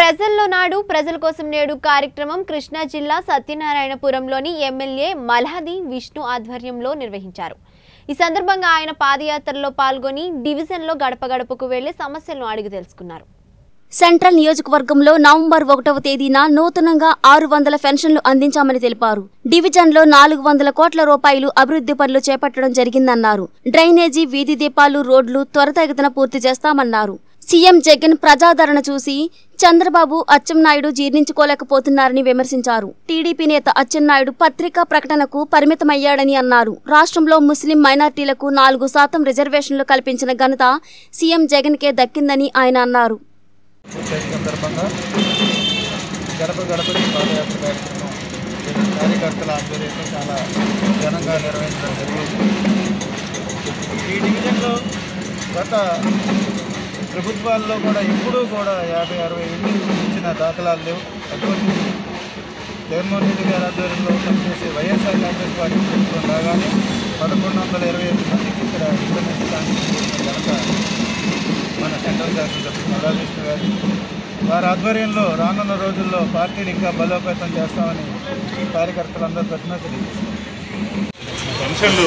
ప్రజల్లో నాడు ప్రజల కోసం నేడు కార్యక్రమం కృష్ణా జిల్లా సత్యనారాయణపురంలోని ఎమ్మెల్యే మల్హది విష్ణు ఆధ్వర్యంలో నిర్వహించారు ఈ సందర్భంగా ఆయన పాదయాత్రలో పాల్గొని డివిజన్లో గడప గడపకు వెళ్లి సమస్యలను అడిగి తెలుసుకున్నారు సెంట్రల్ నియోజకవర్గంలో నవంబర్ ఒకటవ తేదీన నూతనంగా ఆరు వందల పెన్షన్లు అందించామని తెలిపారు డివిజన్లో నాలుగు వందల కోట్ల రూపాయలు అభివృద్ధి పనులు చేపట్టడం జరిగిందన్నారు డ్రైనేజీ వీధి దీపాలు రోడ్లు త్వరితగతిన పూర్తి చేస్తామన్నారు సీఎం జగన్ ప్రజాదరణ చూసి చంద్రబాబు అచ్చెన్నాయుడు జీర్ణించుకోలేకపోతున్నారని విమర్శించారు టీడీపీ నేత అచ్చెన్నాయుడు పత్రికా ప్రకటనకు పరిమితమయ్యాడని అన్నారు రాష్ట్రంలో ముస్లిం మైనార్టీలకు నాలుగు శాతం రిజర్వేషన్లు కల్పించిన ఘనత సీఎం జగన్కే దక్కిందని ఆయన అన్నారు పూర్తయిన సందర్భంగా గడప గడపకి పాదయాత్ర కార్యక్రమం కార్యకర్తల ఆధ్వర్యంలో చాలా ఘనంగా నిర్వహించడం జరిగింది ఈ డివిజన్లో గత ప్రభుత్వాల్లో కూడా ఎప్పుడూ కూడా యాభై అరవై ఇళ్ళు ఇచ్చిన దాఖలాలు లేవు అటువంటి జగన్మోహన్ రెడ్డి గారి ఆధ్వర్యంలో పనిచేసే వైఎస్ఆర్ కాంగ్రెస్ పార్టీ ప్రభుత్వం రాగానే పదకొండు వందల ఇరవై ఐదు మందికి ఇక్కడ ఇంటర్నెట్ సాంకేతిక ఘనత మన సెంట్రల్ శాసనసభ్యులు మల్లాకృష్ణ గారు వారి ఆధ్వర్యంలో రానున్న రోజుల్లో పార్టీని ఇంకా బలోపేతం చేస్తామని కార్యకర్తలందరి తరఫున తెలియజేస్తాం పెన్షన్లు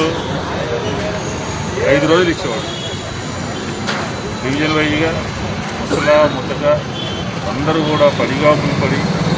ఐదు రోజులు ఇచ్చేవాడు డివిజన్ వైజ్గా ముసలా ముద్దగా అందరూ కూడా పడిగాపులు పడి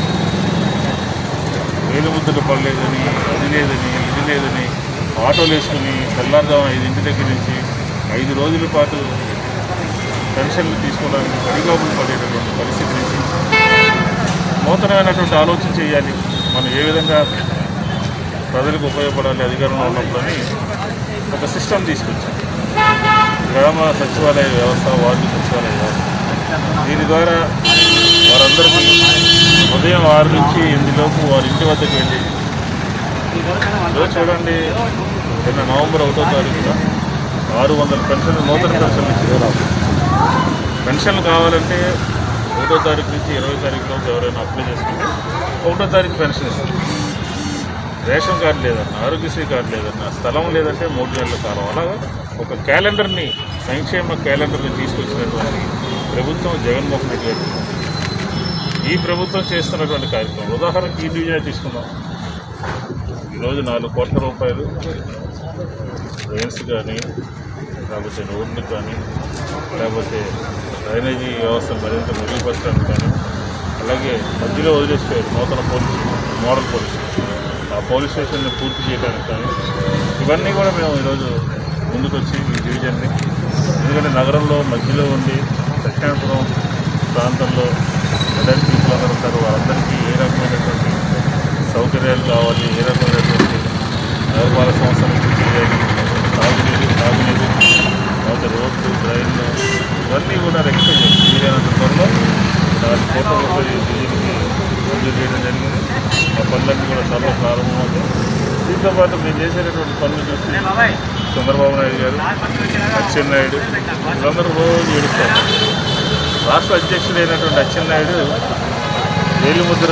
వేలు ముద్దలు పడలేదని అది లేదని ఇది లేదని ఆటోలు వేసుకుని తెల్లారుజామున ఐదింటి దగ్గర నుంచి ఐదు రోజుల పాటు పెన్షన్లు తీసుకోవడానికి పడిగాపులు పడేటటువంటి పరిస్థితి నుంచి నూతనమైనటువంటి ఆలోచన చేయాలి మనం ఏ విధంగా ప్రజలకు ఉపయోగపడాలి అధికారంలో ఉన్నప్పుడని ఒక సిస్టమ్ తీసుకొచ్చాం గ్రామ సచివాలయ వ్యవస్థ వార్డు సచివాలయ వ్యవస్థ దీని ద్వారా వారందరికీ ఉదయం ఆరు నుంచి ఎనిమిదిలోపు వారి ఇంటి వద్దకు వెళ్ళి ఈరోజు చూడండి నిన్న నవంబర్ ఒకటో తారీఖున ఆరు వందల పెన్షన్లు నూతన పెన్షన్లు ఇచ్చారు పెన్షన్లు కావాలంటే ఒకటో తారీఖు నుంచి ఇరవై తారీఖులోపు ఎవరైనా అప్లై చేసుకుంటే ఒకటో తారీఖు పెన్షన్ ఇస్తారు రేషన్ కార్డు లేదన్నా ఆరోగ్యశ్రీ కార్డు లేదన్నా స్థలం లేదంటే మూడు నెలల కాలం అలాగా ఒక క్యాలెండర్ని సంక్షేమ క్యాలెండర్ని తీసుకొచ్చినటువంటి ప్రభుత్వం జగన్మోహన్ రెడ్డి గారు ఈ ప్రభుత్వం చేస్తున్నటువంటి కార్యక్రమం ఉదాహరణకి ఈ డివిజన్ తీసుకుందాం ఈరోజు నాలుగు కోట్ల రూపాయలు డ్రైన్స్ కానీ లేకపోతే రోడ్లు కానీ లేకపోతే డ్రైనేజీ వ్యవస్థను మరింత మెరుగుపరచడానికి కానీ అలాగే మధ్యలో వదిలేసిపోయారు నూతన పోలీస్ మోడల్ పోలీస్ స్టేషన్ ఆ పోలీస్ స్టేషన్ని పూర్తి చేయడానికి కానీ ఇవన్నీ కూడా మేము ఈరోజు ముందుకు వచ్చి ఈ డివిజన్ని ఎందుకంటే నగరంలో మధ్యలో ఉండి దక్షిణాపురం ప్రాంతంలో మెదక్ పీపుల్ అందరూ ఉంటారు వారందరికీ ఏ రకమైనటువంటి సౌకర్యాలు కావాలి ఏ రకమైనటువంటి నగరపాలక సంస్థ నుంచి చేయాలి తాగునీరు తాగునీరు తర్వాత రోడ్లు డ్రైన్లు ఇవన్నీ కూడా రెక్టిఫై చేయాలి వీలైనంత త్వరలో నాలుగు కోట్ల రూపాయలు దీనికి మంజూరు చేయడం జరిగింది ఆ పనులన్నీ కూడా త్వరలో ప్రారంభమవుతాయి దీంతో పాటు మేము చేసేటటువంటి పనులు చూసి చంద్రబాబు నాయుడు గారు అచ్చెన్నాయుడు వీళ్ళందరూ రోజు ఏడుస్తారు రాష్ట్ర అధ్యక్షుడైనటువంటి అచ్చెన్నాయుడు వేలిముద్ర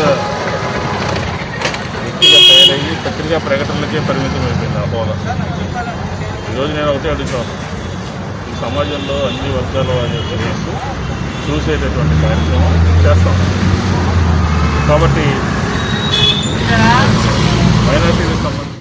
వ్యక్తిగా తయారయ్యి పత్రికా ప్రకటనలకే పరిమితం అయిపోయింది ఆ హోదా ఈరోజు నేను ఒకటే అడుగుతాను ఈ సమాజంలో అన్ని వర్గాల వారి యొక్క రేసు చూసేటటువంటి కార్యక్రమం చేస్తాం కాబట్టి మైనార్టీలకు సంబంధించి